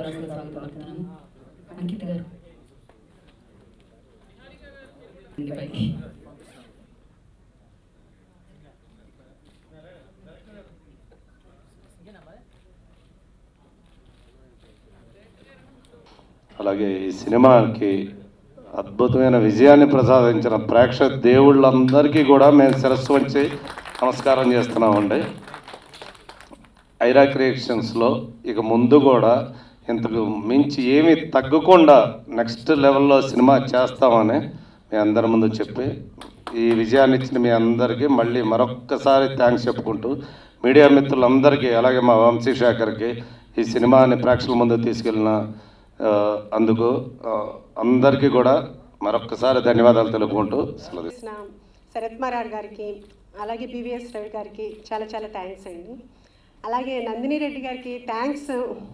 సరస్వతి స్వాగతం పలుకుతున్నాను అంకిత్ గారు రండి పైకి అలాగే ఈ సినిమాకి అద్భుతమైన విజయాన్ని ప్రసాదించిన ప్రేక్షక దేవుళ్ళందరికీ కూడా మేము శిరస్సు వంచి నమస్కారం చేస్తున్నామండి ఐరా క్రియేషన్స్లో ఇక ముందు కూడా ఇంతకు మించి ఏమీ తగ్గకుండా నెక్స్ట్ లెవెల్లో సినిమా చేస్తామని మీ అందరి ముందు చెప్పి ఈ విజయాన్ని ఇచ్చిన మీ అందరికీ మళ్ళీ మరొక్కసారి థ్యాంక్స్ చెప్పుకుంటూ మీడియా మిత్రులందరికీ అలాగే మా వంశీశేఖర్కి ఈ సినిమాని ప్రేక్షకుల ముందు తీసుకెళ్ళిన ఆ, అందుకు ఆ, అందరికీ కూడా మరొక్కసారి ధన్యవాదాలు తెలుపుకుంటూ సెలవు చేసిన శరత్ మరార్ గారికి అలాగే బీవీఎస్ రవి గారికి చాలా చాలా థ్యాంక్స్ అండి అలాగే నందిని రెడ్డి గారికి థ్యాంక్స్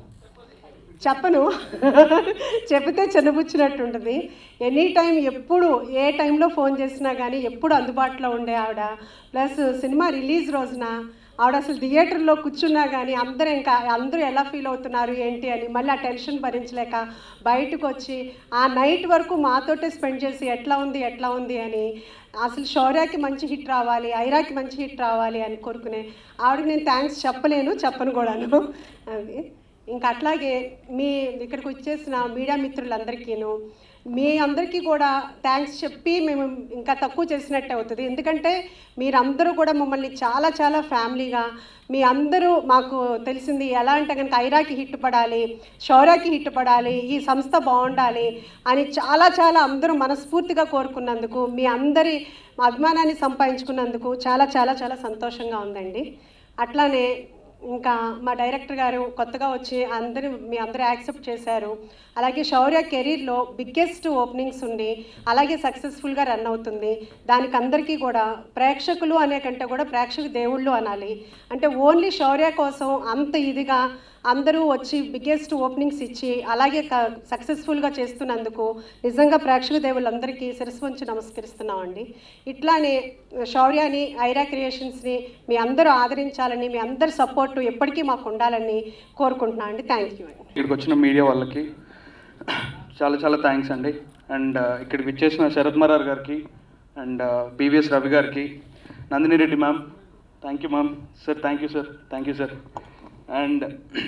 చెప్పను చెబితే చిన్నపుచ్చినట్టు ఉంటుంది ఎనీ టైం ఎప్పుడు ఏ టైంలో ఫోన్ చేసినా కానీ ఎప్పుడు అందుబాటులో ఉండే ఆవిడ ప్లస్ సినిమా రిలీజ్ రోజున ఆవిడ అసలు థియేటర్లో కూర్చున్నా కానీ అందరూ ఇంకా అందరూ ఎలా ఫీల్ అవుతున్నారు ఏంటి అని మళ్ళీ ఆ టెన్షన్ భరించలేక బయటకు వచ్చి ఆ నైట్ వరకు మాతోటే స్పెండ్ చేసి ఎట్లా ఉంది ఎట్లా ఉంది అని అసలు శౌర్యకి మంచి హిట్ రావాలి ఐరాకి మంచి హిట్ రావాలి అని కోరుకునే ఆవిడకి నేను థ్యాంక్స్ చెప్పలేను చెప్పను కూడాను అది ఇంకా అట్లాగే మీ ఇక్కడికి వచ్చేసిన మీడియా మిత్రులందరికీను మీ అందరికీ కూడా థ్యాంక్స్ చెప్పి మేము ఇంకా తక్కువ చేసినట్టే అవుతుంది ఎందుకంటే మీరందరూ కూడా మమ్మల్ని చాలా చాలా ఫ్యామిలీగా మీ అందరూ మాకు తెలిసింది ఎలా అంటే కనుక ఐరాకి హిట్ పడాలి షౌరాకి హిట్ పడాలి ఈ సంస్థ బాగుండాలి అని చాలా చాలా అందరూ మనస్ఫూర్తిగా కోరుకున్నందుకు మీ అందరి అభిమానాన్ని సంపాదించుకున్నందుకు చాలా చాలా చాలా సంతోషంగా ఉందండి అట్లానే ఇంకా మా డైరెక్టర్ గారు కొత్తగా వచ్చి అందరూ మీ అందరూ యాక్సెప్ట్ చేశారు అలాగే శౌర్య కెరీర్లో బిగ్గెస్ట్ ఓపెనింగ్స్ ఉండి అలాగే సక్సెస్ఫుల్గా రన్ అవుతుంది దానికి అందరికీ కూడా ప్రేక్షకులు అనే కంటే కూడా ప్రేక్షక దేవుళ్ళు అనాలి అంటే ఓన్లీ శౌర్య కోసం అంత ఇదిగా అందరూ వచ్చి బిగ్గెస్ట్ ఓపెనింగ్స్ ఇచ్చి అలాగే సక్సెస్ఫుల్గా చేస్తున్నందుకు నిజంగా ప్రేక్షక దేవుళ్ళందరికీ శిరస్సు వంచి నమస్కరిస్తున్నామండి ఇట్లానే శౌర్యాని ఐరా క్రియేషన్స్ని మీ అందరూ ఆదరించాలని మీ అందరి సపోర్టు ఎప్పటికీ మాకు ఉండాలని కోరుకుంటున్నాను అండి థ్యాంక్ యూ అండి ఇక్కడికి వచ్చిన మీడియా వాళ్ళకి చాలా చాలా థ్యాంక్స్ అండి అండ్ ఇక్కడికి విచ్చేసిన శరత్ మరార్ గారికి అండ్ బీవీఎస్ రవి గారికి Nandini Reddy ma'am thank you ma'am sir thank you sir thank you sir and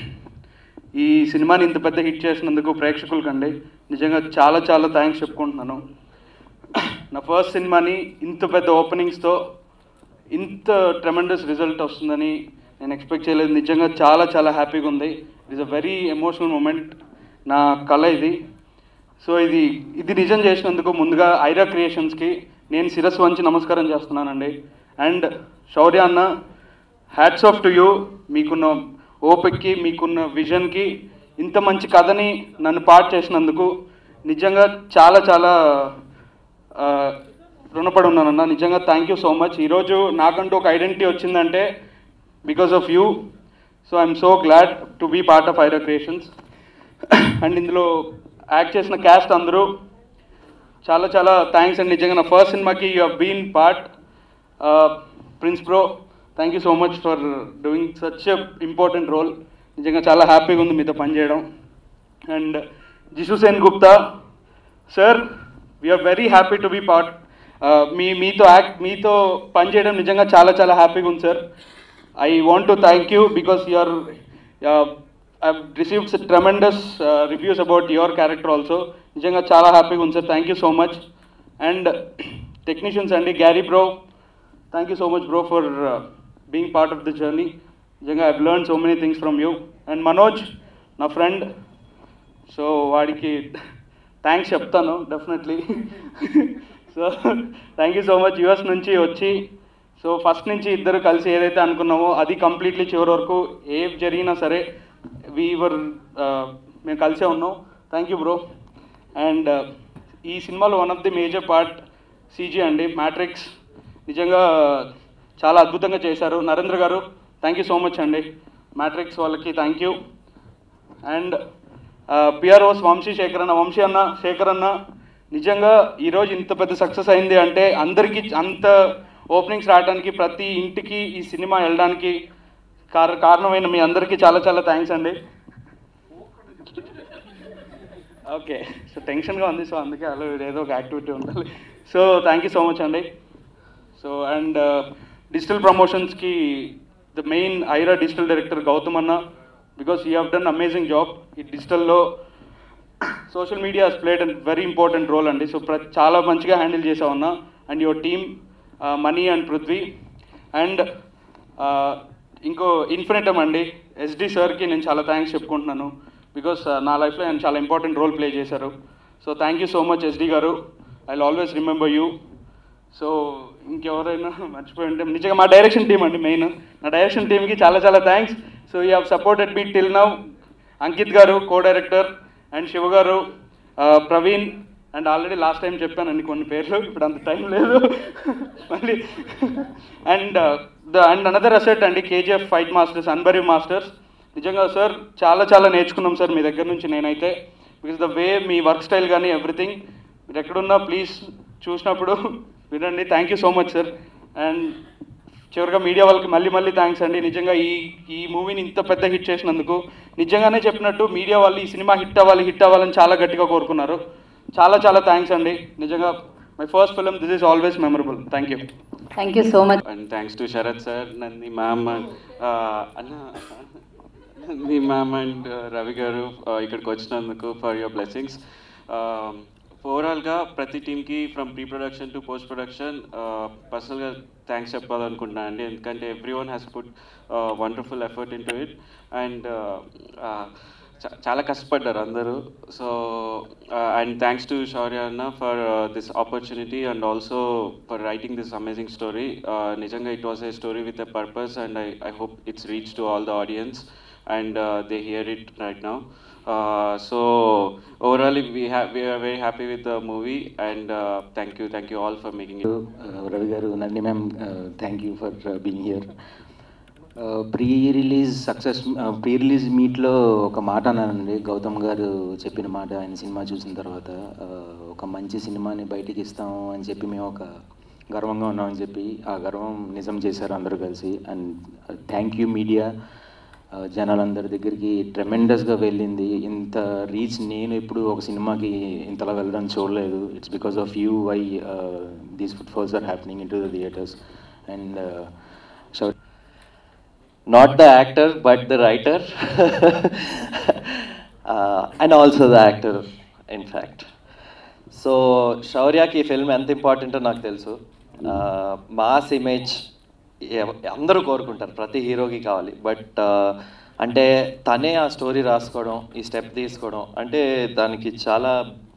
ఈ సినిమాని ఇంత పెద్ద హిట్ చేసినందుకు ప్రేక్షకులకండి నిజంగా చాలా చాలా థ్యాంక్స్ చెప్పుకుంటున్నాను నా ఫస్ట్ సినిమాని ఇంత పెద్ద ఓపెనింగ్స్తో ఇంత ట్రెమెండస్ రిజల్ట్ వస్తుందని నేను ఎక్స్పెక్ట్ చేయలేదు నిజంగా చాలా చాలా హ్యాపీగా ఉంది it is a very emotional moment నా కళ ఇది సో ఇది ఇది నిజం చేసినందుకు ముందుగా ఐరా క్రియేషన్స్కి నేను శిరస్సు వంచి నమస్కారం చేస్తున్నానండి అండ్ శౌర్య అన్న హ్యాట్స్ ఆఫ్ టు యూ మీకున్న ఓపిక్కి మీకున్న విజన్కి ఇంత మంచి కథని నన్ను పాటు చేసినందుకు నిజంగా చాలా చాలా ఆ, రుణపడి ఉన్నానన్న నిజంగా థ్యాంక్ యూ సో మచ్ ఈరోజు నాకంటూ ఒక ఐడెంటిటీ వచ్చిందంటే because of you so I'm so glad to be part of ఐరా creations and ఇందులో యాక్ట్ చేసిన క్యాస్ట్ అందరూ చాలా చాలా థ్యాంక్స్ అండి నిజంగా నా ఫస్ట్ సినిమాకి you been part prince bro thank you so much for doing such important role నిజంగా చాలా హ్యాపీగా ఉంది మీతో పనిచేయడం and Jishu Sen Gupta sir we're very happy to be part మీ మీతో యాక్ట్ మీతో పనిచేయడం నిజంగా చాలా చాలా హ్యాపీగా ఉంది sir I want to thank you because you're I received tremendous reviews about your character also నిజంగా చాలా హ్యాపీగా ఉంది sir thank you so much and technicians అండి Garry bro thank you so much bro for being part of the journey నిజంగా I learn so many things from you and Manoj నా friend so వాడికి thanks చెప్తాను definitely so thank you so much US నుంచి వచ్చి so first నుంచి ఇద్దరు కలిసి ఏదైతే అనుకున్నామో అది కంప్లీట్లీ చివరి వరకు ఏ జరిగినా సరే వీవర్ మేము కలిసే ఉన్నాం థ్యాంక్ యూ బ్రో అండ్ ఈ సినిమాలో one of the major part CG అండి మ్యాట్రిక్స్ నిజంగా చాలా అద్భుతంగా చేశారు నరేంద్ర గారు థ్యాంక్ యూ సో మచ్ అండి మ్యాట్రిక్స్ వాళ్ళకి thank you and PROs Vamsi Shekar అన్న వంశీ అన్న శేఖర్ అన్న నిజంగా ఈరోజు ఇంత పెద్ద సక్సెస్ అయింది అంటే అందరికీ అంత ఓపెనింగ్స్ రావడానికి ప్రతి ఇంటికి ఈ సినిమా వెళ్ళడానికి కార కారణమైన మీ అందరికీ చాలా చాలా థ్యాంక్స్ అండి ఓకే సో టెన్షన్గా ఉంది సో అందుకే అలా ఏదో ఒక యాక్టివిటీ ఉండాలి so thank you so much అండి సో అండ్ డిజిటల్ ప్రమోషన్స్కి the main Aira digital director Gautham అన్న because you have done amazing job ఈ డిజిటల్లో social media has played and very important role అండి సో ప్ర చాలా మంచిగా హ్యాండిల్ చేసావు అన్న and your team Mani and Prithvi and ఇంకో ఇన్ఫినిటమ్ అండి ఎస్డి సార్కి నేను చాలా థ్యాంక్స్ చెప్పుకుంటున్నాను బికాస్ నా లైఫ్లో ఆయన చాలా ఇంపార్టెంట్ రోల్ ప్లే చేశారు so thank you so much SD గారు I always remember you so ఇంకెవరైనా మర్చిపోయి ఉంటే నిజంగా మా డైరెక్షన్ టీం అండి మెయిన్ నా డైరెక్షన్ టీమ్కి చాలా చాలా thanks so you have supported me till now Ankit గారు కో డైరెక్టర్ అండ్ శివ గారు ఆ, Praveen and already last time చెప్పానండి కొన్ని పేర్లు ఇప్పుడు అంత టైం లేదు మళ్ళీ and the and another asset అండి KGF fight masters Anbariv masters నిజంగా సార్ చాలా చాలా నేర్చుకున్నాం సార్ మీ దగ్గర నుంచి నేనైతే బికాస్ ద వే మీ వర్క్ స్టైల్ కానీ ఎవ్రీథింగ్ మీరు ఎక్కడున్నా ప్లీజ్ చూసినప్పుడు వినండి thank you so much sir and చివరిగా మీడియా వాళ్ళకి మళ్ళీ మళ్ళీ థ్యాంక్స్ అండి నిజంగా ఈ ఈ మూవీని ఇంత పెద్ద హిట్ చేసినందుకు నిజంగానే చెప్పినట్టు మీడియా వాళ్ళు ఈ సినిమా హిట్ అవ్వాలి హిట్ అవ్వాలని చాలా గట్టిగా కోరుకున్నారు చాలా చాలా థ్యాంక్స్ అండి నిజంగా my first film this is always memorable thank you thank you so much and thanks to Sharath sir Nandi ma'am అన్న నంది మ్యామ్ అండ్ రవి గారు uh, ఇక్కడికి వచ్చినందుకు ఫర్ యువర్ బ్లెస్సింగ్స్ ఓవరాల్గా ప్రతి టీమ్కి from pre production to post production పర్సనల్గా థ్యాంక్స్ చెప్పాలనుకుంటున్నాను అండి ఎందుకంటే everyone has put wonderful effort into it and చాలా కష్టపడ్డారు అందరూ so and thanks to Shaurya అన్న for this opportunity and also for writing this amazing story నిజంగా it was a story with a purpose and I I hope it's reach to all the audience and they hear it right now so overall we have we're very happy with the movie and thank you thank you all for making it Uh, Ravi garu, Nandi ma'am, uh, thank you for uh, being here. Pre release success pre release మీట్లో ఒక మాట అన్నానండి గౌతమ్ గారు చెప్పిన మాట ఆయన cinema చూసిన తర్వాత uh, ఒక మంచి సినిమాని బయటికి ఇస్తాము అని చెప్పి మేము ఒక గర్వంగా ఉన్నామని చెప్పి ఆ గర్వం నిజం చేశారు అందరూ కలిసి అండ్ థ్యాంక్ యూ మీడియా జనాలందరి దగ్గరికి ట్రెమెండస్గా వెళ్ళింది ఇంత రీచ్ నేను ఎప్పుడు ఒక సినిమాకి ఇంతలా వెళ్ళడం చూడలేదు it's because of you why these footfalls are happening into the theatres and show not the actor but the writer uh, and also the actor in fact so శౌర్యకి ఈ film ఎంత ఇంపార్టెంటో నాకు తెలుసు mass image అందరూ కోరుకుంటారు ప్రతి హీరోకి కావాలి బట్ అంటే తనే ఆ స్టోరీ రాసుకోవడం ఈ స్టెప్ తీసుకోవడం అంటే దానికి చాలా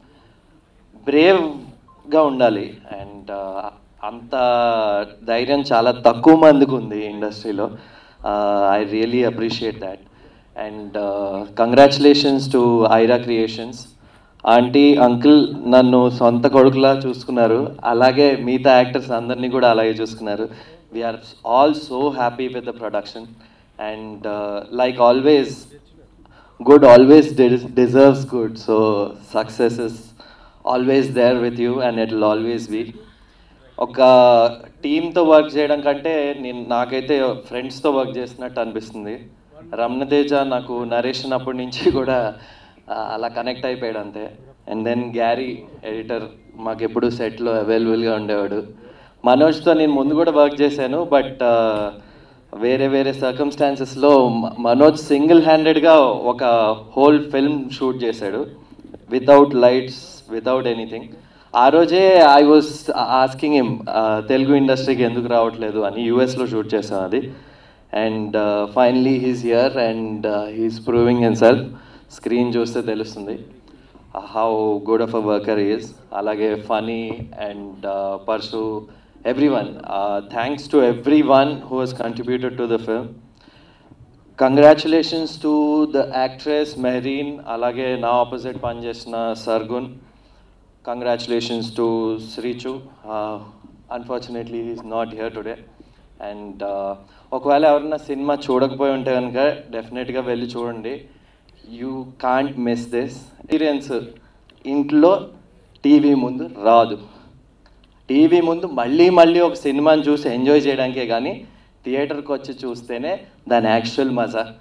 బ్రేవ్గా ఉండాలి అండ్ అంత ధైర్యం చాలా తక్కువ మందికి ఉంది ఇండస్ట్రీలో I really appreciate that and congratulations to Aira creations aunty uncle నన్ను సొంత కొడుకులా చూసుకున్నారు అలాగే మిగతా యాక్టర్స్ అందరినీ కూడా అలాగే చూసుకున్నారు we're all so happy with the production and like always good always deserves good so success is always there with you and it will always be ఒక టీంతో వర్క్ చేయడం కంటే నేను నాకైతే ఫ్రెండ్స్తో వర్క్ చేస్తున్నట్టు అనిపిస్తుంది రమణతేజ నాకు నరేష్ అప్పటి నుంచి కూడా ఆ, అలా కనెక్ట్ అయిపోయాడు అంతే అండ్ దెన్ గ్యారీ ఎడిటర్ మాకు ఎప్పుడు సెట్లో అవైలబుల్గా ఉండేవాడు మనోజ్తో నేను ముందు కూడా వర్క్ చేశాను బట్ వేరే వేరే సర్కమ్స్టాన్సెస్లో మనోజ్ సింగిల్ హ్యాండెడ్గా ఒక హోల్ ఫిల్మ్ షూట్ చేశాడు వితౌట్ లైట్స్ వితౌట్ ఎనీథింగ్ ఆ రోజే I was asking him Telugu ఇండస్ట్రీకి ఎందుకు రావట్లేదు అని యూఎస్లో షూట్ చేసాం అది and finally he's here and he's proving himself screen చూస్తే తెలుస్తుంది how good of a worker is అలాగే ఫనీ అండ్ పర్సు everyone thanks to everyone who has contributed to the film congratulations to the actress Mehreen అలాగే నా opposite పనిచేసిన సర్గున్ congratulations to శ్రీచు unfortunately is not here today and ఒకవేళ ఎవరన్నా cinema చూడకపోయి ఉంటే కనుక డెఫినెట్గా వెళ్ళి చూడండి you can't miss this experience ఇంట్లో టీవీ ముందు రాదు టీవీ ముందు మళ్ళీ మళ్ళీ ఒక సినిమాని చూసి ఎంజాయ్ చేయడానికే కానీ థియేటర్కి వచ్చి చూస్తేనే దాని యాక్చువల్ మజా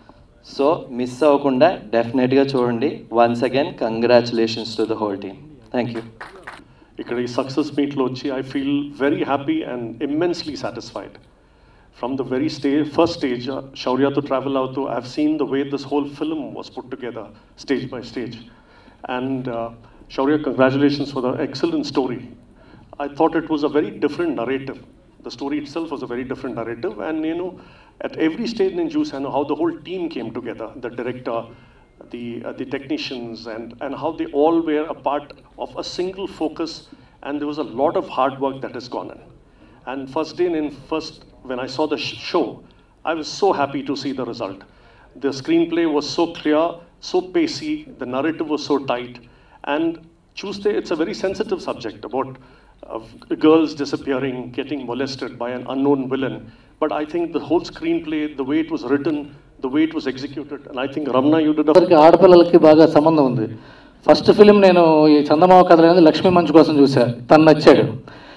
సో మిస్ అవ్వకుండా డెఫినెట్గా చూడండి once again congratulations to the whole team thank you ఇక్కడ ఈ సక్సెస్ మీట్లో వచ్చి I feel very happy and immensely satisfied from the very stage first stage శౌర్యతో ట్రావెల్ అవుతూ I have seen the way this whole film was put together stage by stage and Shaurya congratulations for the excellent story I thought it was a very different narrative. The story itself was a very different narrative, and you know, at every stage in Juice, I know how the whole team came together, the director, the uh, the technicians, and and how they all were a part of a single focus, and there was a lot of hard work that has gone in. And first day in first when I saw the sh- show, I was so happy to see the result. The screenplay was so clear, so pacey, the narrative was so tight, and Tuesday, it's a very sensitive subject about uh, girls disappearing, getting molested by an unknown villain. But I think the whole screenplay, the way it was written, the way it was executed, and I think Ramna, you did a అందరికి ఆడపిల్లలకి బాగా సంబంధం ఉంది first film నేను ఈ చందమామ కథలు అనేది లక్ష్మీ మంచు కోసం చూసా తను నచ్చాడు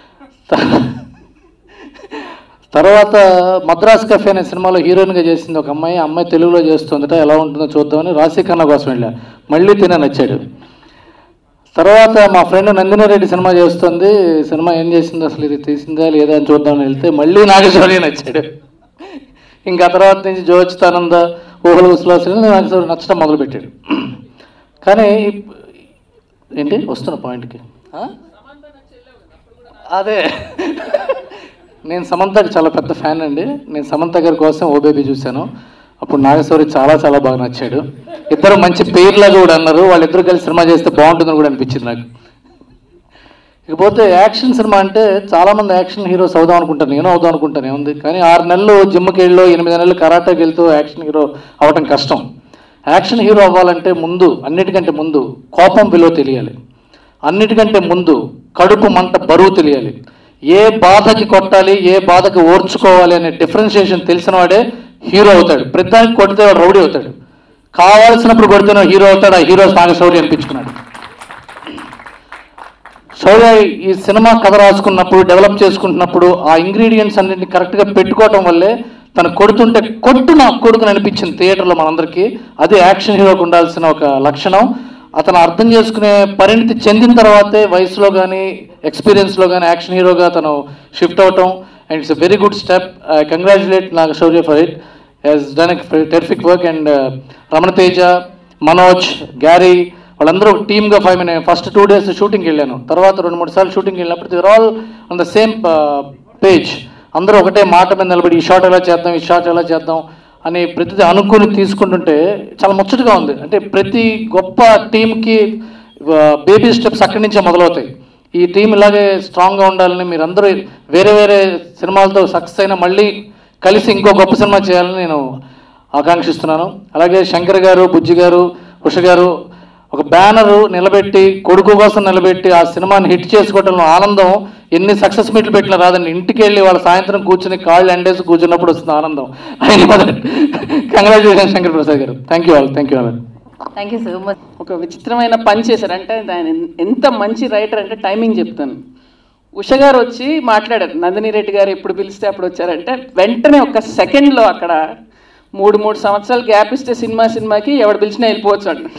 తర్వాత మద్రాస్ కఫే అనే సినిమాలో హీరోయిన్గా చేసింది ఒక అమ్మాయి ఆ అమ్మాయి తెలుగులో చేస్తుందట ఎలా ఉంటుందో చూద్దామని రాశి ఖన్నా కోసం వెళ్ళా మళ్ళీ తినే నచ్చాడు తర్వాత మా ఫ్రెండ్ నందిని రెడ్డి సినిమా చేస్తుంది సినిమా ఏం చేసింది అసలు ఇది తీసిందా లేదా అని చూద్దామని వెళ్తే మళ్ళీ నాగేశ్వరి నచ్చాడు ఇంకా తర్వాత నుంచి జోచితానంద ఊహలు ఉస్లాసులు నాగేశ్వరి నచ్చడం మొదలుపెట్టాడు కానీ ఇప్- ఏంటి వస్తున్న పాయింట్కి ఆ? అదే నేను సమంతకి చాలా పెద్ద ఫ్యాన్ అండి నేను సమంత గారి కోసం ఓ బేబీ చూశాను అప్పుడు నాగేశ్వరి చాలా చాలా బాగా నచ్చాడు ఇద్దరు మంచి పేర్లాగా కూడా అన్నారు వాళ్ళిద్దరు కలిసి సినిమా చేస్తే బాగుంటుందని కూడా అనిపించింది నాకు ఇకపోతే యాక్షన్ సినిమా అంటే చాలామంది యాక్షన్ హీరోస్ అవుదాం అనుకుంటాను నేను అవుదాం అనుకుంటాను ఏముంది కానీ ఆరు నెలలు జిమ్కి వెళ్ళు ఎనిమిది నెలలు కరాటాకి వెళ్తూ యాక్షన్ హీరో అవ్వటం కష్టం యాక్షన్ హీరో అవ్వాలంటే ముందు అన్నిటికంటే ముందు కోపం విలువ తెలియాలి అన్నిటికంటే ముందు కడుపు మంట బరువు తెలియాలి ఏ బాధకి కొట్టాలి ఏ బాధకి ఓర్చుకోవాలి అనే డిఫరెన్షియేషన్ తెలిసిన వాడే హీరో అవుతాడు ప్రతిదానికి కొడితే వాడు రౌడీ అవుతాడు కావాల్సినప్పుడు కొడితేనే హీరో అవుతాడు ఆ హీరో నాగశౌర్య అనిపించుకున్నాడు శౌర్య ఈ సినిమా కథ రాసుకున్నప్పుడు డెవలప్ చేసుకుంటున్నప్పుడు ఆ ఇంగ్రీడియంట్స్ అన్నింటిని కరెక్ట్గా పెట్టుకోవటం వల్లే తను కొడుతుంటే కొట్టు నా కొడుకుని అనిపించింది థియేటర్లో మనందరికీ అది యాక్షన్ హీరోకి ఉండాల్సిన ఒక లక్షణం అతను అర్థం చేసుకునే పరిణితి చెందిన తర్వాతే వయసులో కానీ ఎక్స్పీరియన్స్లో కానీ యాక్షన్ హీరోగా తను షిఫ్ట్ అవటం and it's a very good step congratulate నాకు Shaurya for it he's done a terrific work and Ramana Teja Manoj Garry వాళ్ళందరూ టీమ్గా ఫైవ్ నేను ఫస్ట్ టూ డేస్ షూటింగ్కి వెళ్ళాను తర్వాత రెండు మూడు సార్లు షూటింగ్కి వెళ్ళినప్పుడు they're all on the same page అందరూ ఒకటే మాట మీద నిలబడి ఈ షాట్ ఎలా చేద్దాం ఈ షాట్ ఎలా చేద్దాం అని ప్రతిదీ అనుకుని తీసుకుంటుంటే చాలా ముచ్చటగా ఉంది అంటే ప్రతి గొప్ప టీంకి బేబీ స్టెప్స్ అక్కడి నుంచే మొదలవుతాయి ఈ టీం ఇలాగే స్ట్రాంగ్గా ఉండాలని మీరందరూ వేరే వేరే సినిమాలతో సక్సెస్ అయినా మళ్ళీ కలిసి ఇంకో గొప్ప సినిమా చేయాలని నేను ఆకాంక్షిస్తున్నాను అలాగే శంకర్ గారు బుజ్జి గారు ఉష గారు ఒక బ్యానరు నిలబెట్టి కొడుకు కోసం నిలబెట్టి ఆ సినిమాని హిట్ చేసుకోవడంలో ఆనందం ఎన్ని సక్సెస్ మీట్లు పెట్టినా రాదండి ఇంటికి వెళ్ళి వాళ్ళ సాయంత్రం కూర్చుని కాళ్ళు ఎండేసి కూర్చున్నప్పుడు వస్తుంది ఆనందం congratulation Shankar Prasad garu thank you all thank you all thank you so much ఒక విచిత్రమైన పని చేశారు అంటే ఆయన ఎంత మంచి రైటర్ అంటే టైమింగ్ చెప్తాను ఉష గారు వచ్చి మాట్లాడారు నందిని రెడ్డి గారు ఎప్పుడు పిలిస్తే అప్పుడు వచ్చారంటే వెంటనే ఒక సెకండ్లో అక్కడ మూడు మూడు సంవత్సరాలు గ్యాప్ ఇస్తే సినిమా సినిమాకి ఎవడు పిలిచినా వెళ్ళిపోవచ్చు అంట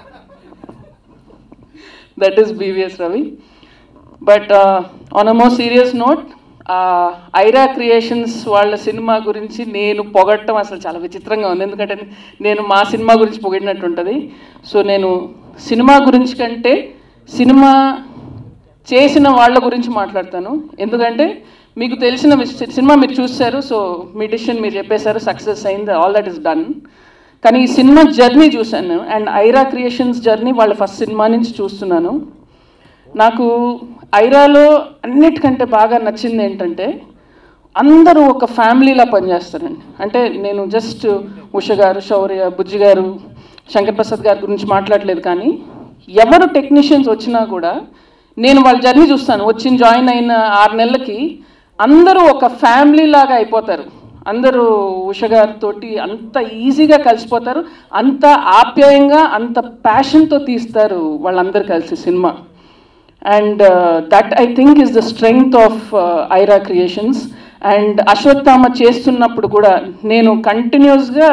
that is BVS Ravi but on a more serious note Ira creations వాళ్ళ సినిమా గురించి నేను పొగడటం అసలు చాలా విచిత్రంగా ఉంది ఎందుకంటే నేను మా సినిమా గురించి పొగిడినట్టు ఉంటుంది సో నేను సినిమా గురించి కంటే సినిమా చేసిన వాళ్ళ గురించి మాట్లాడతాను ఎందుకంటే మీకు తెలిసిన విష- సినిమా మీరు చూశారు సో మీ డిసిషన్ మీరు చెప్పేశారు సక్సెస్ అయింది ఆల్ దట్ ఇస్ డన్ కానీ ఈ సినిమా జర్నీ చూశాను అండ్ ఐరా క్రియేషన్స్ జర్నీ వాళ్ళ ఫస్ట్ సినిమా నుంచి చూస్తున్నాను నాకు ఐరాలో అన్నిటికంటే బాగా నచ్చింది ఏంటంటే అందరూ ఒక ఫ్యామిలీలా పనిచేస్తారండి అంటే నేను జస్ట్ ఉష గారు శౌర్య బుజ్జి గారు శంకర్ ప్రసాద్ గారి గురించి మాట్లాడలేదు కానీ ఎవరు టెక్నీషియన్స్ వచ్చినా కూడా నేను వాళ్ళ జర్నీ చూస్తాను వచ్చిన జాయిన్ అయిన ఆరు నెలలకి అందరూ ఒక ఫ్యామిలీ లాగా అయిపోతారు అందరూ ఉష గారితో అంత ఈజీగా కలిసిపోతారు అంత ఆప్యాయంగా అంత ప్యాషన్తో తీస్తారు వాళ్ళందరూ కలిసి cinema and that I think is the strength of ఐరా creations and Ashwathama చేస్తున్నప్పుడు కూడా నేను కంటిన్యూస్గా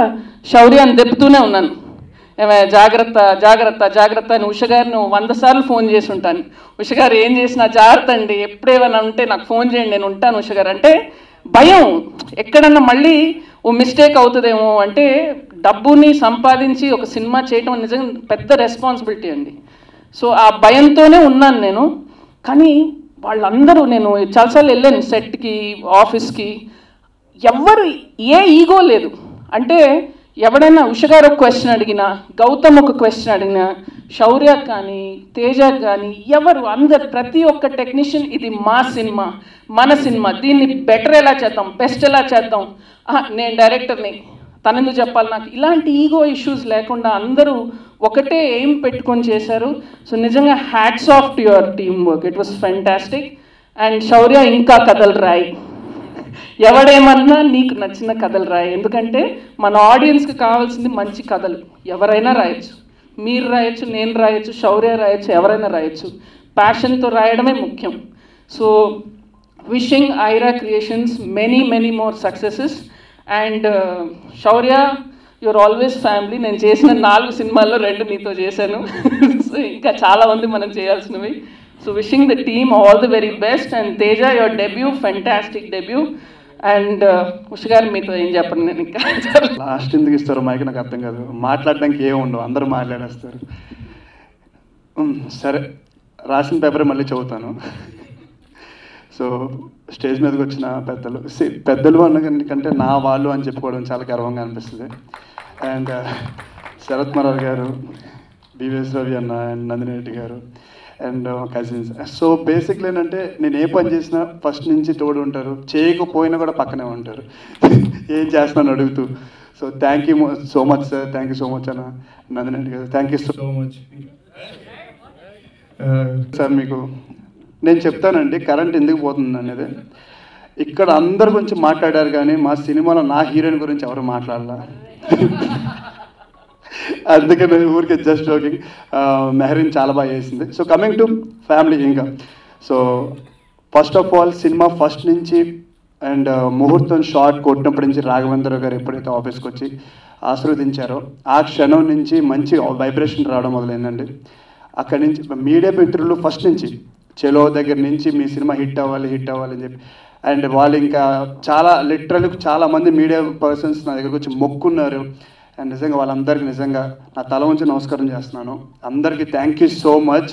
శౌర్య అని దెప్పుతూనే ఉన్నాను ఏమే జాగ్రత్త జాగ్రత్త జాగ్రత్త అని ఉష గారిని వంద సార్లు ఫోన్ చేసి ఉంటాను ఉష గారు ఏం చేసినా జాగ్రత్త అండి ఎప్పుడేమైనా ఉంటే నాకు ఫోన్ చేయండి నేను ఉంటాను ఉష గారు అంటే భయం ఎక్కడన్నా మళ్ళీ ఓ మిస్టేక్ అవుతుందేమో అంటే డబ్బుని సంపాదించి ఒక సినిమా చేయటం నిజంగా పెద్ద రెస్పాన్సిబిలిటీ అండి సో ఆ భయంతోనే ఉన్నాను నేను కానీ వాళ్ళందరూ నేను చాలాసార్లు వెళ్ళాను సెట్కి ఆఫీస్కి ఎవ్వరు ఏ ఈగో లేదు అంటే ఎవడైనా ఉషగారు ఒక క్వశ్చన్ అడిగినా గౌతమ్ ఒక క్వశ్చన్ అడిగినా శౌర్య కానీ తేజ కానీ ఎవరు అందరు ప్రతి ఒక్క టెక్నీషియన్ ఇది మా సినిమా మన సినిమా దీన్ని బెటర్ ఎలా చేద్దాం బెస్ట్ ఎలా చేద్దాం ఆహా, నేను డైరెక్టర్ని తనెందుకు చెప్పాలి నాకు ఇలాంటి ఈగో ఇష్యూస్ లేకుండా అందరూ ఒకటే ఏం పెట్టుకొని చేశారు సో నిజంగా hats off to your team work it was fantastic and Shaurya ఇంకా కథలు రాయి ఎవడేమన్నా నీకు నచ్చిన కథలు రాయి ఎందుకంటే మన ఆడియన్స్కి కావాల్సింది మంచి కథలు ఎవరైనా రాయొచ్చు మీరు రాయొచ్చు నేను రాయొచ్చు శౌర్య రాయొచ్చు ఎవరైనా రాయొచ్చు ప్యాషన్తో రాయడమే ముఖ్యం so wishing Ira creations many many more successes and Shaurya your always family నేను చేసిన నాలుగు సినిమాల్లో రెండు నీతో చేశాను సో ఇంకా చాలా ఉంది మనం చేయాల్సినవి so wishing the team all the very best and Teja your debut fantastic debut and Usha garu మీతో ఏం చెప్పను నేను ఇంకా లాస్ట్ ఎందుకు ఇస్తారు మైక్ నాకు అర్థం కాదు మాట్లాడడానికి ఏమి ఉండవు అందరూ మాట్లాడేస్తారు ఉమ్, సరే రాసిన పేపర్ మళ్ళీ చదువుతాను సో స్టేజ్ మీదకి వచ్చిన పెద్దలు see, పెద్దలు అన్న కంటే నా వాళ్ళు అని చెప్పుకోవడం చాలా గర్వంగా అనిపిస్తుంది అండ్ శరత్ మరార్ గారు బివిఎస్ రవి అన్న అండ్ నందిని రెడ్డి గారు అండ్ కజిన్స్ సో బేసిక్లీ ఏంటంటే నేను ఏ పని చేసినా ఫస్ట్ నుంచి తోడు ఉంటారు చేయకపోయినా కూడా పక్కనే ఉంటారు ఏం చేస్తున్నాను అడుగుతూ so thank you so much sir thank you so much అన్న Nandini Reddy garu thank you so much sir మీకు నేను చెప్తానండి కరెంట్ ఎందుకు పోతుంది అనేది ఇక్కడ అందరి గురించి మాట్లాడారు కానీ మా సినిమాలో నా హీరోయిన్ గురించి ఎవరు మాట్లాడాల అందుకే నేను ఊరికే జస్ట్ జోకింగ్ మెహరీన్ చాలా బాగా చేసింది సో కమింగ్ టు ఫ్యామిలీ ఇంకా so first of all cinema first నుంచి అండ్ ముహూర్తం షార్ట్ కొట్టినప్పటి నుంచి రాఘవేంద్ర గారు ఎప్పుడైతే ఆఫీస్కి వచ్చి ఆశీర్వదించారో ఆ క్షణం నుంచి మంచి వైబ్రేషన్ రావడం మొదలైందండి అక్కడి నుంచి మీడియా మిత్రులు ఫస్ట్ నుంచి చెలో దగ్గర నుంచి మీ సినిమా హిట్ అవ్వాలి హిట్ అవ్వాలి అని చెప్పి అండ్ వాళ్ళు ఇంకా చాలా లిటరల్ చాలా మంది మీడియా పర్సన్స్ నా దగ్గరకు వచ్చి మొక్కున్నారు అండ్ నిజంగా వాళ్ళందరికీ నిజంగా నా తల ఉంచి నమస్కారం చేస్తున్నాను అందరికీ థ్యాంక్ యూ సో మచ్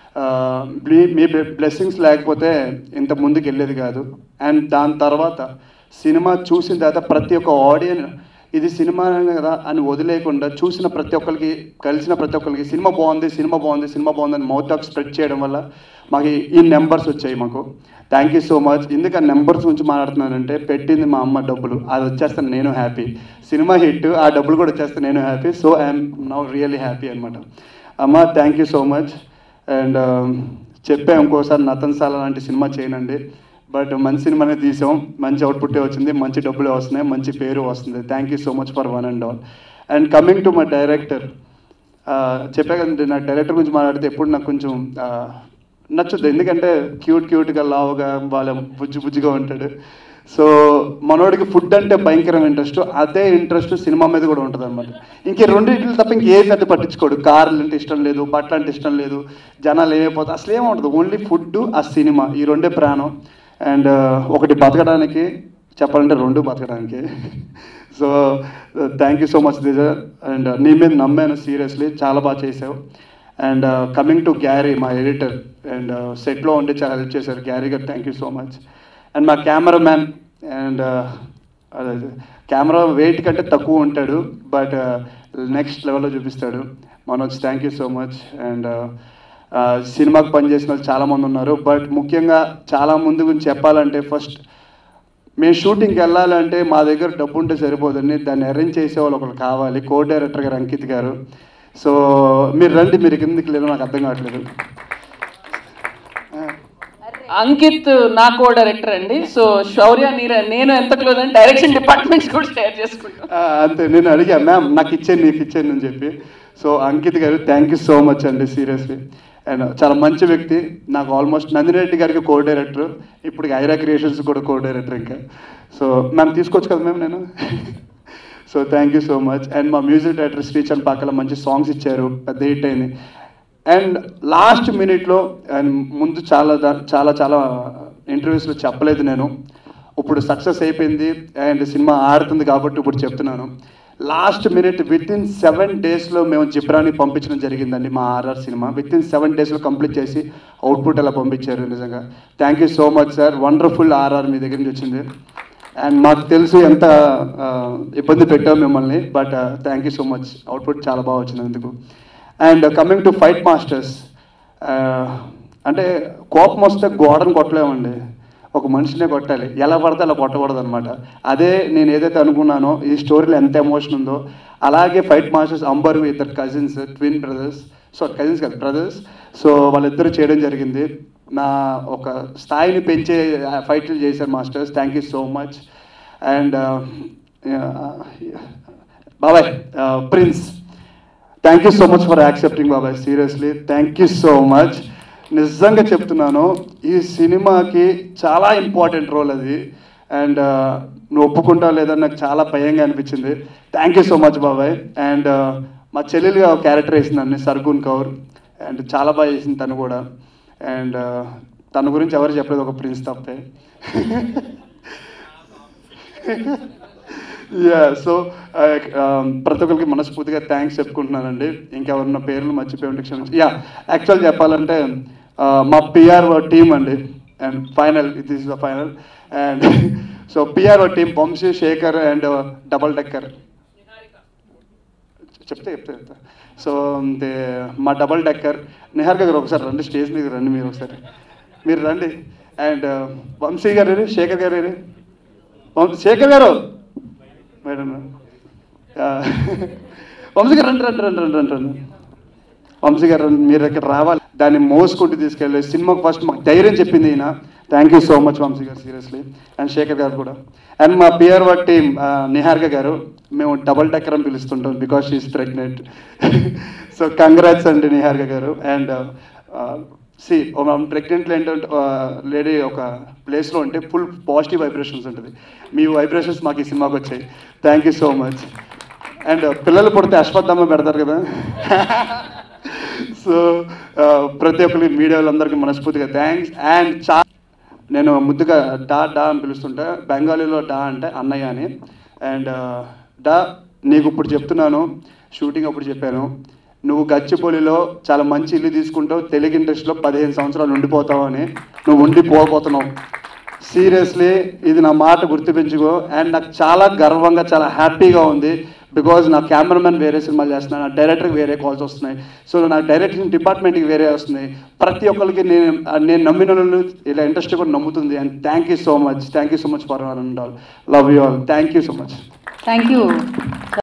మీ బ్లెస్సింగ్స్ లేకపోతే ఇంత ముందుకు వెళ్ళేది కాదు అండ్ దాని తర్వాత సినిమా చూసిన తర్వాత ప్రతి ఒక్క ఆడియన్ ఇది సినిమా కదా అని వదిలేయకుండా చూసిన ప్రతి ఒక్కరికి కలిసిన ప్రతి ఒక్కరికి సినిమా బాగుంది సినిమా బాగుంది సినిమా బాగుంది అని మౌత్ టాక్ స్ప్రెడ్ చేయడం వల్ల మాకు ఈ- ఈ నెంబర్స్ వచ్చాయి మాకు థ్యాంక్ యూ సో మచ్ ఎందుకు ఆ నెంబర్స్ గురించి మాట్లాడుతున్నానంటే పెట్టింది మా అమ్మ డబ్బులు అది వచ్చేస్తాను నేను హ్యాపీ సినిమా హిట్ ఆ డబ్బులు కూడా వచ్చేస్తే నేను happy so I'm now really happy అనమాట అమ్మ thank you so much and చెప్పా ఇంకోసారి నతన్సాల లాంటి సినిమా చేయనండి బట్ మంచి సినిమానే తీసాం మంచి అవుట్పుట్టే వచ్చింది మంచి డబ్బులే వస్తున్నాయి మంచి పేరు వస్తుంది thank you so much for one and all and coming to my director చెప్పా కదండి నా డైరెక్టర్ గురించి మాట్లాడితే ఎప్పుడు నాకు కొంచెం ఆ, నచ్చుద్ది ఎందుకంటే క్యూట్ క్యూట్గా లావుగా వాళ్ళ బుజ్జి బుజ్జిగా ఉంటాడు సో మనోడికి ఫుడ్ అంటే భయంకరమైన ఇంట్రెస్ట్ అదే ఇంట్రెస్ట్ సినిమా మీద కూడా ఉంటుంది అనమాట ఇంక రెండింటిని తప్ప ఇంకే పెద్ద పట్టించుకోడు కార్లు అంటే ఇష్టం లేదు బట్టలు అంటే ఇష్టం లేదు జనాలు ఏమైపోతాయి అసలు ఏముంటుంది ఓన్లీ ఫుడ్ ఆ సినిమా ఈ రెండే ప్రాణం అండ్ ఒకటి బతకడానికి చెప్పాలంటే రెండు బతకడానికి so thank you so much దిజ అండ్ నీ మీద నమ్మాను సీరియస్లీ చాలా బాగా చేసావు అండ్ కమింగ్ టు గ్యారీ మా ఎడిటర్ అండ్ సెట్లో ఉండి చాలా హెల్ప్ చేశారు Garry garu thank you so much and మా కెమెరా మ్యాన్ అండ్ అదే కెమెరా వెయిట్ కంటే తక్కువ ఉంటాడు బట్ నెక్స్ట్ లెవెల్లో చూపిస్తాడు Manoj thank you so much and సినిమాకి పనిచేసిన వాళ్ళు చాలామంది ఉన్నారు బట్ ముఖ్యంగా చాలా ముందు గురించి చెప్పాలంటే ఫస్ట్ మేము షూటింగ్కి వెళ్ళాలంటే మా దగ్గర డబ్బు ఉంటే సరిపోదండి దాన్ని అరేంజ్ చేసే వాళ్ళు ఒకరు కావాలి కో డైరెక్టర్ గారు అంకిత్ గారు సో మీరు రండి మీరు కిందకి లేదు నాకు అర్థం కావట్లేదు అంకిత్ నా కో డైరెక్టర్ అండి సో శౌర్య నీర నేను ఎంత క్లోజ్ అని డైరెక్షన్ డిపార్ట్మెంట్స్ కూడా షేర్ చేసుకుంటాం ఆ, అంతే నేను అడిగా మ్యామ్ నాకు ఇచ్చేయండి నీకు ఇచ్చేయండి అని చెప్పి so Ankit garu thank you so much అండి సీరియస్లీ అండ్ చాలా మంచి వ్యక్తి నాకు ఆల్మోస్ట్ నందిరెడ్డి గారికి కో డైరెక్టర్ ఇప్పుడు ఐరా క్రియేషన్స్ కూడా కో డైరెక్టర్ ఇంకా సో మ్యామ్ తీసుకోవచ్చు కదా మ్యామ్ నేను so thank you so much and మా మ్యూజిక్ డైరెక్టర్ శ్రీచంద్ పాకల మంచి సాంగ్స్ ఇచ్చారు పెద్ద హిట్ అయింది అండ్ లాస్ట్ మినిట్లో అండ్ ముందు చాలా దా- చాలా చాలా ఇంటర్వ్యూస్లో చెప్పలేదు నేను ఇప్పుడు సక్సెస్ అయిపోయింది అండ్ సినిమా ఆడుతుంది కాబట్టి ఇప్పుడు చెప్తున్నాను last minute within seven డేస్లో మేము జిబ్రాని పంపించడం జరిగిందండి మా RR cinema within seven డేస్లో కంప్లీట్ చేసి అవుట్పుట్ అలా పంపించారు నిజంగా thank you so much sir wonderful RR మీ దగ్గర నుంచి వచ్చింది అండ్ మాకు తెలుసు ఎంత ఆ, ఇబ్బంది పెట్టాం మిమ్మల్ని but thank you so much output చాలా బాగా వచ్చినందుకు and coming to fight masters అంటే కోపం వస్తే గోడను కొట్టలేమండి ఒక మనిషినే కొట్టాలి ఎలా పడితే అలా కొట్టకూడదు అనమాట అదే నేను ఏదైతే అనుకున్నానో ఈ స్టోరీలో ఎంత ఎమోషన్ ఉందో అలాగే ఫైట్ మాస్టర్స్ అంబర్ ఇద్దరు cousins twin brothers so cousins కాదు బ్రదర్స్ సో వాళ్ళిద్దరు చేయడం జరిగింది నా ఒక స్థాయిని పెంచే ఫైట్లు చేశారు masters thank you so much and బాబాయ్ prince thank you so much for accepting బాబాయ్ seriously thank you so much నిజంగా చెప్తున్నాను ఈ సినిమాకి చాలా ఇంపార్టెంట్ రోల్ అది అండ్ నువ్వు ఒప్పుకుంటావు లేదని నాకు చాలా భయంగా అనిపించింది థ్యాంక్ యూ సో మచ్ బాబాయ్ అండ్ మా చెల్లెలుగా ఒక క్యారెక్టర్ వేసిందండి సర్గున్ కౌర్ అండ్ చాలా బాగా చేసింది తను కూడా అండ్ తన గురించి ఎవరు చెప్పలేదు ఒక ప్రిన్స్ తప్పే యా సో ప్రతి ఒక్కరికి మనస్ఫూర్తిగా థ్యాంక్స్ చెప్పుకుంటున్నానండి ఇంకెవరన్నా పేర్లు మర్చిపోయి ఉంటే క్షమించి యా యాక్చువల్ చెప్పాలంటే uh, మా పిఆర్ఓ టీమ్ అండి అండ్ ఫైనల్ ఇది is the final and so PRO team Vamshi Shekar and double decker చెప్తే చెప్తే చెప్తా సో మా డబల్ డెక్కర్ నిహార్గా గారు ఒకసారి రండి స్టేజ్ మీద రండి మీరు ఒకసారి మీరు రండి అండ్ వంశీ గారు ఏరి, శేఖర్ గారు ఏరి? వంశీ శేఖర్ గారు మేడం ఆ, వంశీ గారు రండి రండి రండి రండి రండి రండి వంశీ గారు రండి, మీరు ఇక్కడ రావాలి దాన్ని మోసుకుంటూ తీసుకెళ్ళి సినిమాకి ఫస్ట్ మాకు ధైర్యం చెప్పింది ఈయన thank you so much Vamshi garu seriously and Shekhar గారు కూడా అండ్ మా పిఆర్ వర్క్ టీమ్ నిహార్గా గారు మేము డబల్ డెక్కర్ అని పిలుస్తుంటాం because she's pregnant so congrats అండి నిహార్గా గారు అండ్ సి ప్రెగ్నెంట్ ఏంటంటే లేడీ ఒక ప్లేస్లో ఉంటే ఫుల్ పాజిటివ్ వైబ్రేషన్స్ ఉంటుంది మీ వైబ్రేషన్స్ మాకు ఈ సినిమాకి వచ్చాయి thank you so much and పిల్లలు పుడితే అశ్వత్థామ పెడతారు కదా సో ప్రతి ఒక్కరికి మీడియా వాళ్ళందరికీ మనస్ఫూర్తిగా థ్యాంక్స్ అండ్ చా నేను ముద్దుగా డా డా అని పిలుస్తుంటా బెంగాలీలో డా అంటే అన్నయ్య అని అండ్ డా నీకు ఇప్పుడు చెప్తున్నాను షూటింగ్ అప్పుడు చెప్పాను నువ్వు గచ్చిబౌలిలో చాలా మంచి ఇల్లు తీసుకుంటావు తెలుగు ఇండస్ట్రీలో పదిహేను సంవత్సరాలు ఉండిపోతావు అని నువ్వు ఉండిపోబోతున్నావు సీరియస్లీ ఇది నా మాట గుర్తుపెంచుకో అండ్ నాకు చాలా గర్వంగా చాలా హ్యాపీగా ఉంది బికాజ్ నా కెమెరామెన్ వేరే సినిమాలు చేస్తున్నాను నా డైరెక్టర్కి వేరే కాల్స్ వస్తున్నాయి సో నా డైరెక్టింగ్ డిపార్ట్మెంట్కి వేరే వస్తున్నాయి ప్రతి ఒక్కరికి నేను నేను నమ్మిన వాళ్ళు ఇలా ఇంట్రెస్ట్ కూడా నమ్ముతుంది and thank you so much thank you so much for all love you all thank you so much thank you